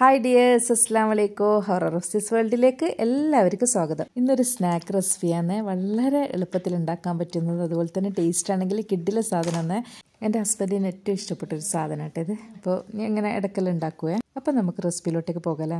hi dears അസ്സാം വലൈക്കും horror റോസ്റ്റീസ് വേൾഡിലേക്ക് എല്ലാവർക്കും സ്വാഗതം ഇന്നൊരു സ്നാക്ക് റെസിപ്പിയാണ് വളരെ എളുപ്പത്തിൽ ഉണ്ടാക്കാൻ പറ്റുന്നത് അതുപോലെ തന്നെ ടേസ്റ്റ് ആണെങ്കിൽ കിഡിലെ സാധനമാണ് എൻ്റെ ഹസ്ബൻഡിന് ഏറ്റവും ഇഷ്ടപ്പെട്ട ഒരു സാധനമായിട്ട് ഇത് അപ്പോൾ ഞാൻ ഇങ്ങനെ ഇടയ്ക്കെല്ലാം ഉണ്ടാക്കുവേ അപ്പോൾ നമുക്ക് റെസിപ്പിയിലോട്ടേക്ക് പോകലാം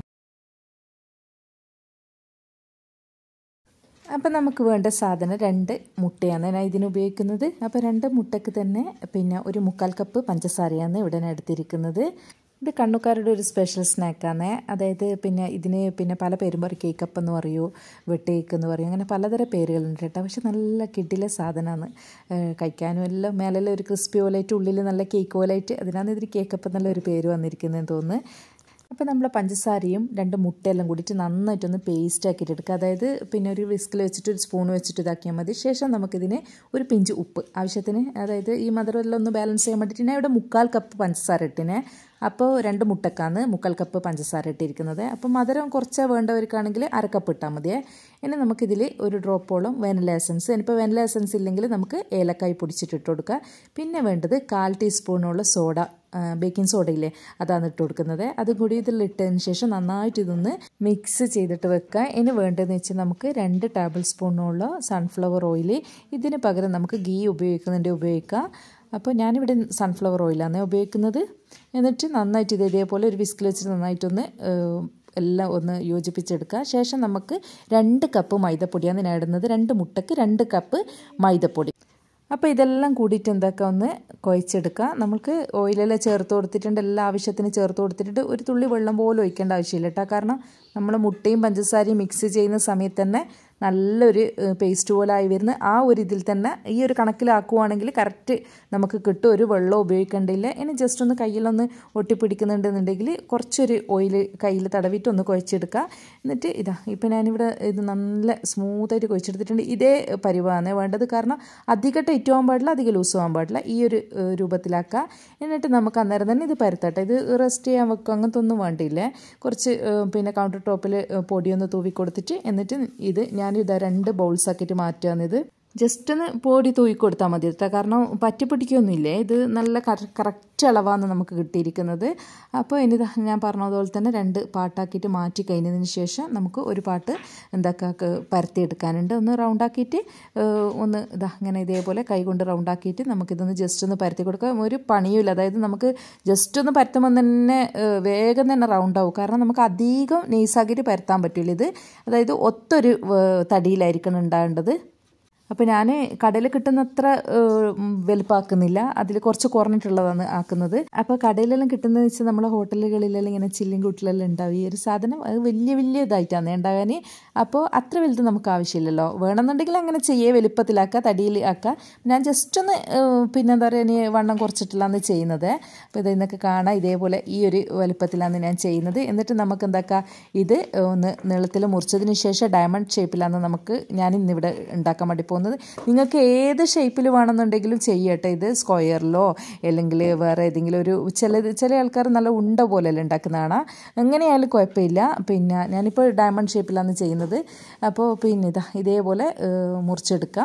അപ്പം നമുക്ക് വേണ്ട സാധനം രണ്ട് മുട്ടയാണ് ഞാൻ ഇതിന് ഉപയോഗിക്കുന്നത് അപ്പോൾ രണ്ട് മുട്ടയ്ക്ക് തന്നെ പിന്നെ ഒരു മുക്കാൽ കപ്പ് പഞ്ചസാരയാണ് ഇവിടെ ഞാൻ എടുത്തിരിക്കുന്നത് ഇത് കണ്ണുക്കാരുടെ ഒരു സ്പെഷ്യൽ സ്നാക്കാണ് അതായത് പിന്നെ ഇതിന് പിന്നെ പല പേരും പറയും കേക്ക് അപ്പം എന്ന് പറയൂ വെട്ടേക്ക് എന്ന് പറയും അങ്ങനെ പലതരം പേരുകളുണ്ട് കേട്ടോ പക്ഷെ നല്ല കിഡിലെ സാധനമാണ് കഴിക്കാനും എല്ലാം മേലെ ഒരു ക്രിസ്പി പോലായിട്ട് ഉള്ളിൽ നല്ല കേക്ക് പോലായിട്ട് അതിനാണ് ഇതിന് കേക്ക് അപ്പം എന്നുള്ള ഒരു പേര് വന്നിരിക്കുന്നതെന്ന് തോന്നുന്നു അപ്പോൾ നമ്മൾ പഞ്ചസാരയും രണ്ട് മുട്ടയെല്ലാം കൂടിയിട്ട് നന്നായിട്ടൊന്ന് പേസ്റ്റ് ആക്കിയിട്ട് എടുക്കുക അതായത് പിന്നെ ഒരു വിസ്കിൽ വെച്ചിട്ട് ഒരു സ്പൂൺ വെച്ചിട്ട് ഇതാക്കിയാൽ മതി ശേഷം നമുക്കിതിന് ഒരു പിഞ്ച് ഉപ്പ് ആവശ്യത്തിന് അതായത് ഈ മധുരമെല്ലാം ഒന്ന് ബാലൻസ് ചെയ്യാൻ വേണ്ടിയിട്ട് ഞാൻ ഇവിടെ മുക്കാൽ കപ്പ് പഞ്ചസാര ഇട്ടിനെ അപ്പോൾ രണ്ട് മുട്ടക്കാണ് മുക്കാൽ കപ്പ് പഞ്ചസാര ഇട്ടിരിക്കുന്നത് അപ്പോൾ മധുരം കുറച്ച് വേണ്ടവർക്കാണെങ്കിൽ അര കപ്പ് ഇട്ടാൽ മതിയേ ഇനി നമുക്കിതിൽ ഒരു ഡ്രോപ്പോളം വാനില എസൻസ് ഇനിയിപ്പോൾ വാനില എസൻസ് ഇല്ലെങ്കിൽ നമുക്ക് ഏലക്കായ് പൊടിച്ചിട്ട് ഇട്ട് കൊടുക്കുക പിന്നെ വേണ്ടത് കാൽ ടീസ്പൂണുള്ള സോഡ ബേക്കിംഗ് സോഡ ഇല്ലേ അതാണ് ഇട്ട് കൊടുക്കുന്നത് അതും കൂടി ഇതിൽ ഇട്ടതിന് ശേഷം നന്നായിട്ട് ഇതൊന്ന് മിക്സ് ചെയ്തിട്ട് വെക്കുക ഇനി വേണ്ടതെന്ന് വെച്ചാൽ നമുക്ക് രണ്ട് ടേബിൾ സ്പൂണുള്ള സൺഫ്ലവർ ഓയിൽ ഇതിന് പകരം നമുക്ക് ഗീ ഉപയോഗിക്കുന്നുണ്ട് ഉപയോഗിക്കാം അപ്പോൾ ഞാനിവിടെ സൺഫ്ലവർ ഓയിലാണ് ഉപയോഗിക്കുന്നത് എന്നിട്ട് നന്നായിട്ട് ഇത് ഇതേപോലെ ഒരു വിസ്കിൽ വെച്ചിട്ട് നന്നായിട്ടൊന്ന് എല്ലാം ഒന്ന് യോജിപ്പിച്ചെടുക്കുക ശേഷം നമുക്ക് രണ്ട് കപ്പ് മൈദപ്പൊടിയാണ് ഞാൻ ഇടുന്നത് രണ്ട് മുട്ടയ്ക്ക് രണ്ട് കപ്പ് മൈദപ്പൊടി അപ്പോൾ ഇതെല്ലാം കൂടിയിട്ട് എന്താക്കുക ഒന്ന് കുഴച്ചെടുക്കുക നമുക്ക് ഓയിലെല്ലാം ചേർത്ത് കൊടുത്തിട്ടുണ്ട് എല്ലാ ആവശ്യത്തിന് ചേർത്ത് കൊടുത്തിട്ട് ഒരു തുള്ളി വെള്ളം പോലും ഒഴിക്കേണ്ട ആവശ്യമില്ല കേട്ടോ കാരണം നമ്മൾ മുട്ടയും പഞ്ചസാരയും മിക്സ് ചെയ്യുന്ന സമയത്ത് തന്നെ നല്ലൊരു പേസ്റ്റ് പോലെ ആയി വരുന്ന ആ ഒരു ഇതിൽ തന്നെ ഈ ഒരു കണക്കിലാക്കുവാണെങ്കിൽ കറക്റ്റ് നമുക്ക് കിട്ടും ഒരു വെള്ളം ഉപയോഗിക്കേണ്ടില്ല ഇനി ജസ്റ്റ് ഒന്ന് കയ്യിലൊന്ന് ഒട്ടിപ്പിടിക്കുന്നുണ്ടെന്നുണ്ടെങ്കിൽ കുറച്ചൊരു ഓയിൽ കയ്യിൽ തടവിയിട്ട് ഒന്ന് കുഴച്ചെടുക്കുക എന്നിട്ട് ഇതാ ഇപ്പം ഞാനിവിടെ ഇത് നല്ല സ്മൂത്തായിട്ട് കുഴച്ചെടുത്തിട്ടുണ്ട് ഇതേ പരിവാണ് വേണ്ടത് കാരണം അധികം ടൈറ്റ് ആകാൻ പാടില്ല അധികം ലൂസ് ആകാൻ പാടില്ല ഈ ഒരു രൂപത്തിലാക്കുക എന്നിട്ട് നമുക്ക് അന്നേരം തന്നെ ഇത് പരത്തട്ടെ ഇത് റെസ്റ്റ് ചെയ്യാൻ വെക്കുക അങ്ങനത്തെ ഒന്നും വേണ്ടിയില്ലേ കുറച്ച് പിന്നെ കൗണ്ടർ ടോപ്പിൽ പൊടിയൊന്ന് തൂവി കൊടുത്തിട്ട് എന്നിട്ട് ഇത് ഞാനിതാ രണ്ട് ബൗൾസ് ആക്കിയിട്ട് മാറ്റുകയാണിത് ജസ്റ്റ് ഒന്ന് പൊടി തൂക്കി കൊടുത്താൽ മതി കേട്ടോ കാരണം പറ്റി പിടിക്കൊന്നുമില്ലേ ഇത് നല്ല കറക്റ്റ് അളവാണ് നമുക്ക് കിട്ടിയിരിക്കുന്നത് അപ്പോൾ ഇനി ഞാൻ പറഞ്ഞതുപോലെ തന്നെ രണ്ട് പാട്ടാക്കിയിട്ട് മാറ്റി കഴിഞ്ഞതിന് ശേഷം നമുക്ക് ഒരു പാട്ട് എന്താക്കുക പരത്തിയെടുക്കാനുണ്ട് ഒന്ന് റൗണ്ടാക്കിയിട്ട് ഒന്ന് ഇതാ ഇങ്ങനെ ഇതേപോലെ കൈകൊണ്ട് റൗണ്ടാക്കിയിട്ട് നമുക്കിതൊന്ന് ജസ്റ്റ് ഒന്ന് പരത്തി കൊടുക്കാം ഒരു പണിയുമില്ല അതായത് നമുക്ക് ജസ്റ്റ് ഒന്ന് പരത്തുമ്പോൾ തന്നെ വേഗം തന്നെ റൗണ്ട് ആവും കാരണം നമുക്ക് അധികം നെയ്സാക്കിയിട്ട് പരത്താൻ പറ്റില്ല ഇത് അതായത് ഒത്തൊരു തടിയിലായിരിക്കണം ഉണ്ടാകേണ്ടത് അപ്പോൾ ഞാൻ കടയിൽ കിട്ടുന്ന അത്ര വലുപ്പാക്കുന്നില്ല അതിൽ കുറച്ച് കുറഞ്ഞിട്ടുള്ളതാണ് ആക്കുന്നത് അപ്പോൾ കടയിലെല്ലാം കിട്ടുന്നത് വെച്ചാൽ നമ്മളെ ഹോട്ടലുകളിലെല്ലാം ഇങ്ങനെ ചില്ലിൻ കൂട്ടിലെല്ലാം ഉണ്ടാവും ഈ ഒരു സാധനം അത് വലിയ വലിയ ഇതായിട്ടാണ് ഉണ്ടാകാൻ അപ്പോൾ അത്ര വലുത് നമുക്ക് ആവശ്യമില്ലല്ലോ വേണമെന്നുണ്ടെങ്കിൽ അങ്ങനെ ചെയ്യേ വലുപ്പത്തിലാക്കുക തടിയിൽ ആക്കുക ഞാൻ ജസ്റ്റ് ഒന്ന് പിന്നെ എന്താ പറയുക ഇനി വണ്ണം കുറച്ചിട്ടില്ലാന്ന് ചെയ്യുന്നത് അപ്പോൾ ഇതിന്നൊക്കെ കാണാം ഇതേപോലെ ഈ ഒരു വലുപ്പത്തിലാണ് ഞാൻ ചെയ്യുന്നത് എന്നിട്ട് നമുക്ക് എന്താക്കുക ഇത് ഒന്ന് നീളത്തിൽ മുറിച്ചതിന് ശേഷം ഡയമണ്ട് ഷേപ്പിലാണ് നമുക്ക് ഞാൻ ഇന്നിവിടെ ഉണ്ടാക്കാൻ വേണ്ടി പോകുന്നത് നിങ്ങൾക്ക് ഏത് ഷേപ്പിൽ വേണമെന്നുണ്ടെങ്കിലും ചെയ്യട്ടെ ഇത് സ്ക്വയറിലോ അല്ലെങ്കിൽ വേറെ ഏതെങ്കിലും ഒരു ചില ചില ആൾക്കാർ നല്ല ഉണ്ട പോലെയല്ല ഉണ്ടാക്കുന്നതാണ് എങ്ങനെയായാലും കുഴപ്പമില്ല പിന്നെ ഞാനിപ്പോൾ ഡയമണ്ട് ഷേപ്പിലാണ് ചെയ്യുന്നത് അപ്പോൾ പിന്നെ ഇതാ ഇതേപോലെ മുറിച്ചെടുക്കുക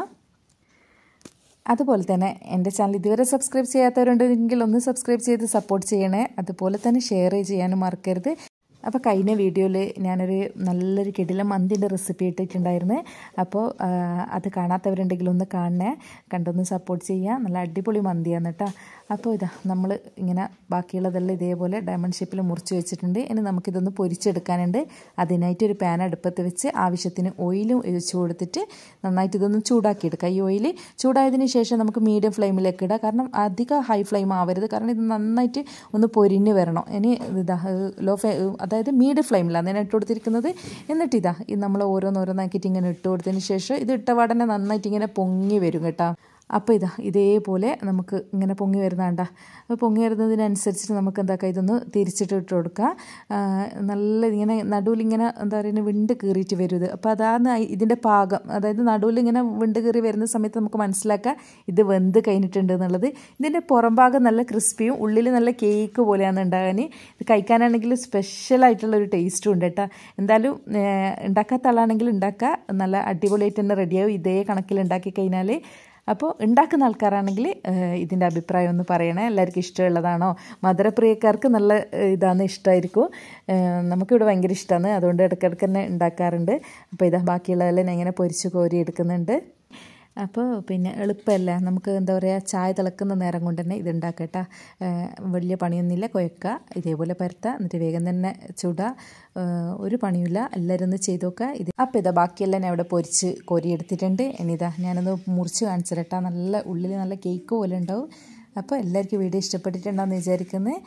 അതുപോലെ തന്നെ എൻ്റെ ചാനൽ ഇതുവരെ സബ്സ്ക്രൈബ് ചെയ്യാത്തവരുണ്ടെങ്കിൽ ഒന്ന് സബ്സ്ക്രൈബ് ചെയ്ത് സപ്പോർട്ട് ചെയ്യണേ അതുപോലെ തന്നെ ഷെയർ ചെയ്യാനും മറക്കരുത് അപ്പോൾ കഴിഞ്ഞ വീഡിയോയിൽ ഞാനൊരു നല്ലൊരു കിടില മന്തിൻ്റെ റെസിപ്പി ഇട്ടിട്ടുണ്ടായിരുന്നു അപ്പോൾ അത് കാണാത്തവരുണ്ടെങ്കിൽ ഒന്ന് കാണണേ കണ്ടൊന്ന് സപ്പോർട്ട് ചെയ്യുക നല്ല അടിപൊളി മന്തിയാണ് കേട്ടോ അപ്പോൾ ഇതാ നമ്മൾ ഇങ്ങനെ ബാക്കിയുള്ളതെല്ലാം ഇതേപോലെ ഡയമണ്ട് ഷേപ്പിൽ മുറിച്ച് വെച്ചിട്ടുണ്ട് ഇനി നമുക്കിതൊന്ന് പൊരിച്ചെടുക്കാനുണ്ട് അതിനായിട്ട് ഒരു പാൻ അടുപ്പത്ത് വെച്ച് ആവശ്യത്തിന് ഓയിലും ഒഴിച്ച് കൊടുത്തിട്ട് നന്നായിട്ട് ഇതൊന്ന് ചൂടാക്കിയെടുക്കുക ഈ ഓയിൽ ചൂടായതിന് ശേഷം നമുക്ക് മീഡിയം ഫ്ലെയിമിലേക്ക് ഇടുക കാരണം അധികം ഹൈ ഫ്ലെയിം ആവരുത് കാരണം ഇത് നന്നായിട്ട് ഒന്ന് പൊരിഞ്ഞ് വരണം ഇനി ഇതാ ലോ ഫ്ലേ അതായത് മീഡിയം ഫ്ലെയിമിലാണ് ഞാൻ ഇട്ട് കൊടുത്തിരിക്കുന്നത് എന്നിട്ട് ഇതാ ഇത് നമ്മൾ ഓരോന്നോരോന്നാക്കിയിട്ട് ഇങ്ങനെ ഇട്ട് കൊടുത്തതിന് ശേഷം ഇത് ഇട്ട പാടനെ നന്നായിട്ട് ഇങ്ങനെ പൊങ്ങി വരും കേട്ടോ അപ്പോൾ ഇതാ ഇതേപോലെ നമുക്ക് ഇങ്ങനെ പൊങ്ങി വരുന്നതാണ്ട അപ്പോൾ പൊങ്ങി വരുന്നതിനനുസരിച്ചിട്ട് നമുക്ക് എന്താക്കുക ഇതൊന്ന് തിരിച്ചിട്ട് ഇട്ട് കൊടുക്കുക നല്ല ഇങ്ങനെ നടുവിലിങ്ങനെ എന്താ പറയുക വിണ്ട് കീറിയിട്ട് വരും ഇത് അപ്പോൾ അതാണ് ഇതിൻ്റെ പാകം അതായത് നടുവിൽ ഇങ്ങനെ വിണ്ട് കീറി വരുന്ന സമയത്ത് നമുക്ക് മനസ്സിലാക്കാം ഇത് വെന്ത് കഴിഞ്ഞിട്ടുണ്ട് എന്നുള്ളത് ഇതിൻ്റെ പുറം ഭാഗം നല്ല ക്രിസ്പിയും ഉള്ളിൽ നല്ല കേക്ക് പോലെയാണ് ഉണ്ടാകാൻ ഇത് കഴിക്കാനാണെങ്കിൽ സ്പെഷ്യലായിട്ടുള്ള ഒരു ടേസ്റ്റും ഉണ്ട് കേട്ടോ എന്തായാലും ഉണ്ടാക്കാത്ത ആളാണെങ്കിൽ ഉണ്ടാക്കുക നല്ല അടിപൊളിയായിട്ട് തന്നെ റെഡിയാവും ഇതേ കണക്കിൽ ഉണ്ടാക്കി കഴിഞ്ഞാൽ അപ്പോൾ ഉണ്ടാക്കുന്ന ആൾക്കാരാണെങ്കിൽ ഇതിൻ്റെ അഭിപ്രായം ഒന്ന് പറയണേ എല്ലാവർക്കും ഇഷ്ടമുള്ളതാണോ മധുരപ്രിയക്കാർക്ക് നല്ല ഇതാണ് ഇഷ്ടമായിരിക്കും നമുക്കിവിടെ ഭയങ്കര ഇഷ്ടമാണ് അതുകൊണ്ട് ഇടയ്ക്കിടയ്ക്ക് തന്നെ ഉണ്ടാക്കാറുണ്ട് അപ്പോൾ ഇതാ ബാക്കിയുള്ളതെല്ലാം ഞാൻ ഇങ്ങനെ പൊരിച്ച് കോരി എടുക്കുന്നുണ്ട് അപ്പോൾ പിന്നെ എളുപ്പമല്ല നമുക്ക് എന്താ പറയുക ചായ തിളക്കുന്ന നേരം കൊണ്ട് തന്നെ ഇത് ഉണ്ടാക്കട്ടോ വലിയ പണിയൊന്നുമില്ല കുഴക്കുക ഇതേപോലെ പരത്തുക എന്നിട്ട് വേഗം തന്നെ ചുടുക ഒരു പണിയില്ല എല്ലാവരും ഒന്ന് ചെയ്ത് നോക്കുക ഇത് അപ്പോൾ ഇതാ ബാക്കിയെല്ലാം ഞാൻ ഇവിടെ പൊരിച്ച് കോരി എടുത്തിട്ടുണ്ട് ഇനിതാ ഞാനൊന്ന് മുറിച്ച് കാണിച്ചു തരട്ടാ നല്ല ഉള്ളിൽ നല്ല കേക്ക് പോലെ ഉണ്ടാവും അപ്പോൾ എല്ലാവർക്കും വീഡിയോ ഇഷ്ടപ്പെട്ടിട്ടുണ്ടാകുമെന്ന് വിചാരിക്കുന്നത്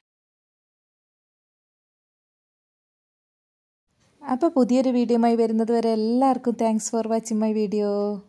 അപ്പോൾ പുതിയൊരു വീഡിയോയുമായി വരുന്നത് വരെ എല്ലാവർക്കും thanks for watching my video